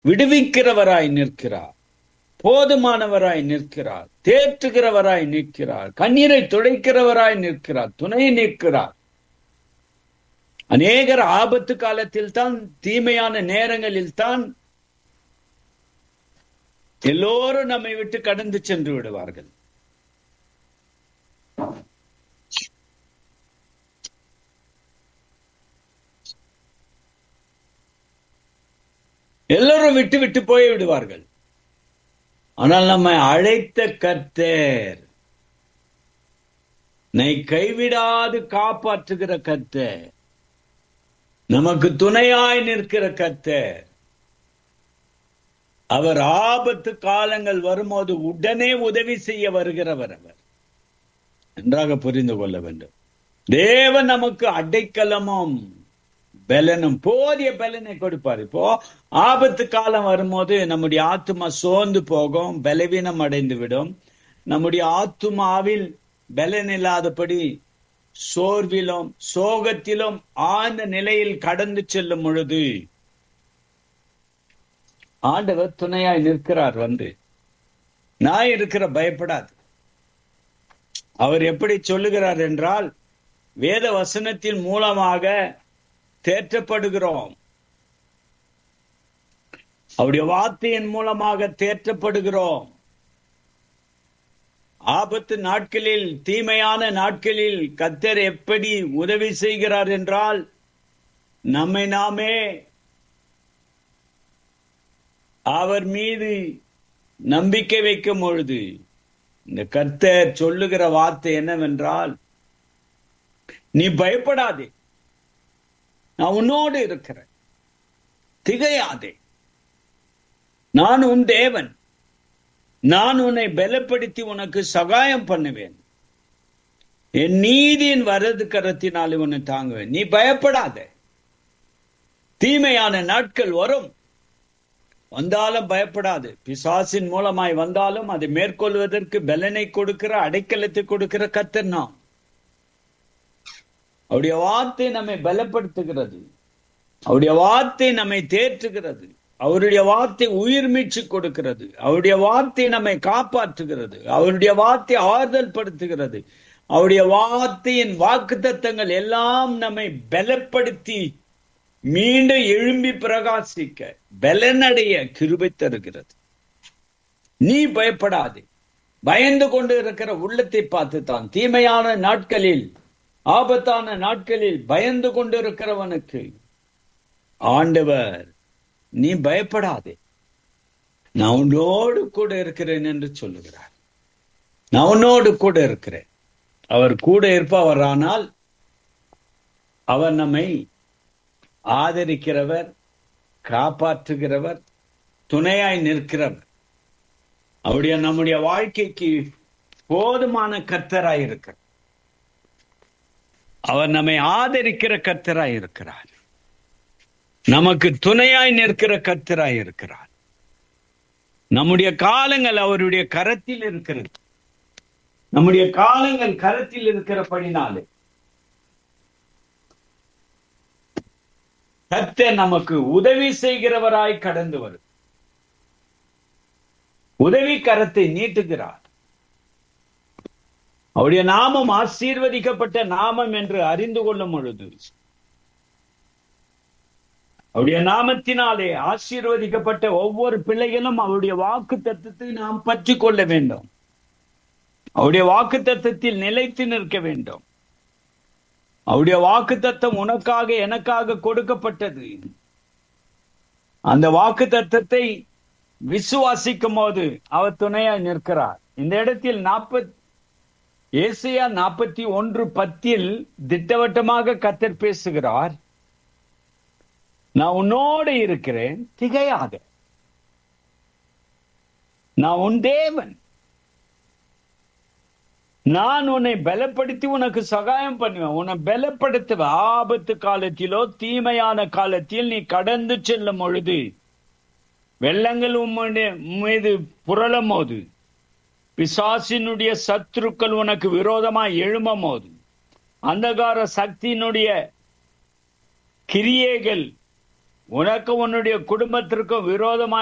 விடுவிக்கிறவராய் நிற்கிறார் போதுமானவராய் நிற்கிறார் தேற்றுகிறவராய் நிற்கிறார் கண்ணீரை துடைக்கிறவராய் நிற்கிறார் துணை நிற்கிறார் அநேகர் ஆபத்து காலத்தில் தான் தீமையான நேரங்களில் தான் எல்லோரும் நம்மை விட்டு கடந்து சென்று விடுவார்கள் எல்லோரும் விட்டு விட்டு போய் விடுவார்கள் ஆனால் நம்மை அழைத்த கர்த்தர்னை கைவிடாது காப்பாற்றுகிற கர்த்தர் நமக்கு துணையாய் நிற்கிற கர்த்தர் அவர் ஆபத்து காலங்கள் வரும்போது உடனே உதவி செய்ய வருகிறவர் அவர் நன்றாக புரிந்து கொள்ள வேண்டும் தேவன் நமக்கு அடைக்கலமும் பலனும் போதிய பலனை கொடுப்பார் இப்போ ஆபத்து காலம் வரும்போது நம்முடைய ஆத்மா சோர்ந்து போகும் பலவீனம் அடைந்து விடும் நம்முடைய ஆத்துமாவில் பலன் இல்லாதபடி சோர்விலும் சோகத்திலும் ஆழ்ந்த நிலையில் கடந்து செல்லும் பொழுது ஆண்டவர் துணையாய் நிற்கிறார் வந்து நான் இருக்கிற பயப்படாது அவர் எப்படி சொல்லுகிறார் என்றால் வேத வசனத்தின் மூலமாக தேற்றப்படுகிறோம் அவருடைய வார்த்தையின் மூலமாக தேற்றப்படுகிறோம் ஆபத்து நாட்களில் தீமையான நாட்களில் கத்தர் எப்படி உதவி செய்கிறார் என்றால் நம்மை நாமே அவர் மீது நம்பிக்கை வைக்கும் பொழுது இந்த கர்த்தர் சொல்லுகிற வார்த்தை என்னவென்றால் நீ பயப்படாதே நான் உன்னோடு இருக்கிறேன் திகையாதே நான் உன் தேவன் நான் உன்னை பலப்படுத்தி உனக்கு சகாயம் பண்ணுவேன் என் நீதியின் வரது கரத்தினால் உன்னை தாங்குவேன் நீ பயப்படாத தீமையான நாட்கள் வரும் வந்தாலும் பயப்படாது பிசாசின் மூலமாய் வந்தாலும் அதை மேற்கொள்வதற்கு பலனை கொடுக்கிற அடைக்கலத்தை கொடுக்கிற கத்தர் நாம் அவருடைய வார்த்தை நம்மை பலப்படுத்துகிறது அவருடைய வார்த்தை நம்மை தேற்றுகிறது அவருடைய வார்த்தை உயிர் மீட்சி கொடுக்கிறது அவருடைய வார்த்தை நம்மை காப்பாற்றுகிறது அவருடைய வார்த்தை ஆறுதல் படுத்துகிறது அவருடைய வார்த்தையின் வாக்கு தத்தங்கள் எல்லாம் நம்மை பலப்படுத்தி மீண்டும் எழும்பி பிரகாசிக்க பலனடைய கிருபை தருகிறது நீ பயப்படாதே பயந்து கொண்டு இருக்கிற உள்ளத்தை பார்த்து தான் தீமையான நாட்களில் ஆபத்தான நாட்களில் பயந்து கொண்டு இருக்கிறவனுக்கு ஆண்டவர் நீ பயப்படாதே நான் உன்னோடு கூட இருக்கிறேன் என்று சொல்லுகிறார் நான் உன்னோடு கூட இருக்கிறேன் அவர் கூட இருப்பவரானால் அவர் நம்மை ஆதரிக்கிறவர் காப்பாற்றுகிறவர் துணையாய் நிற்கிறவர் அவருடைய நம்முடைய வாழ்க்கைக்கு போதுமான கர்த்தராய் இருக்கிறார் அவர் நம்மை ஆதரிக்கிற கர்த்தராய் இருக்கிறார் நமக்கு துணையாய் நிற்கிற கர்த்தராய் இருக்கிறார் நம்முடைய காலங்கள் அவருடைய கரத்தில் இருக்கிறது நம்முடைய காலங்கள் கரத்தில் இருக்கிறபடினாலே கர்த்தர் நமக்கு உதவி செய்கிறவராய் கடந்து வரும் உதவி கரத்தை நீட்டுகிறார் அவருடைய நாமம் ஆசீர்வதிக்கப்பட்ட நாமம் என்று அறிந்து கொள்ளும் பொழுது அவருடைய நாமத்தினாலே ஆசீர்வதிக்கப்பட்ட ஒவ்வொரு பிள்ளைகளும் அவருடைய வாக்கு தத்துவத்தை நாம் பற்றி கொள்ள வேண்டும் அவருடைய வாக்கு தத்துவத்தில் நிலைத்து நிற்க வேண்டும் அவருடைய வாக்கு தத்தம் உனக்காக எனக்காக கொடுக்கப்பட்டது அந்த வாக்கு தத்தத்தை விசுவாசிக்கும் போது அவர் துணையாய் நிற்கிறார் இந்த இடத்தில் நாற்பத் ஏசியா நாற்பத்தி ஒன்று பத்தில் திட்டவட்டமாக கத்தர் பேசுகிறார் நான் உன்னோடு இருக்கிறேன் திகையாத நான் உன் தேவன் நான் உன்னை பலப்படுத்தி உனக்கு சகாயம் பண்ணுவேன் உன்னை பலப்படுத்துவ ஆபத்து காலத்திலோ தீமையான காலத்தில் நீ கடந்து செல்லும் பொழுது வெள்ளங்கள் உம்முடைய மீது புரளும் போது பிசாசினுடைய சத்துருக்கள் உனக்கு விரோதமாய் எழும்பும் போது அந்தகார சக்தியினுடைய கிரியைகள் உனக்கு உன்னுடைய குடும்பத்திற்கும் விரோதமாய்